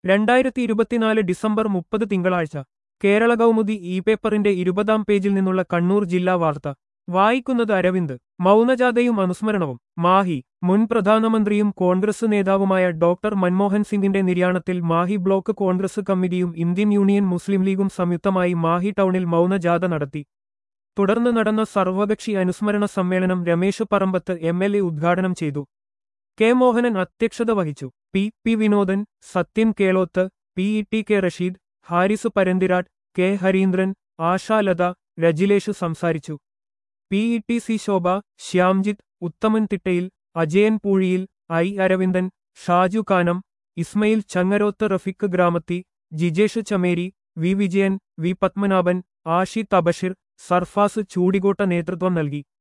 രണ്ടായിരത്തി ഇരുപത്തിനാല് ഡിസംബർ മുപ്പത് തിങ്കളാഴ്ച കേരള കൗമുദി ഇ പേപ്പറിന്റെ ഇരുപതാം പേജിൽ നിന്നുള്ള കണ്ണൂർ ജില്ലാ വാർത്ത വായിക്കുന്നത് അരവിന്ദ് മൗനജാഥയും അനുസ്മരണവും മാഹി മുൻ പ്രധാനമന്ത്രിയും കോൺഗ്രസ് നേതാവുമായ ഡോക്ടർ മൻമോഹൻ സിംഗിന്റെ നിര്യാണത്തിൽ മാഹി ബ്ലോക്ക് കോൺഗ്രസ് കമ്മിറ്റിയും ഇന്ത്യൻ യൂണിയൻ മുസ്ലിം ലീഗും സംയുക്തമായി മാഹി ടൗണിൽ മൗനജാഥ നടത്തി തുടർന്ന് നടന്ന സർവകക്ഷി അനുസ്മരണ സമ്മേളനം Ramesh Parambath M L A ഉദ്ഘാടനം ചെയ്തു കെ മോഹനൻ അധ്യക്ഷത വഹിച്ചു P P Vinodan Sathyan Keloth P E T K Rasheed Haris Paranthiratt K Harindran Ashalatha Rajilesh സംസാരിച്ചു P E T C Shobha Shyamjith Uthaman Thittayil Ajayan Poozhiyil I Aravindan Shaju Kanam Ismail Changaroth Rafeeq ഗ്രാമത്തി ജിജേഷ് ചമേരി വി വിജയൻ വി പത്മനാഭൻ ആഷി തബഷിർ സർഫാസ് ചൂടികോട്ട നേതൃത്വം നൽകി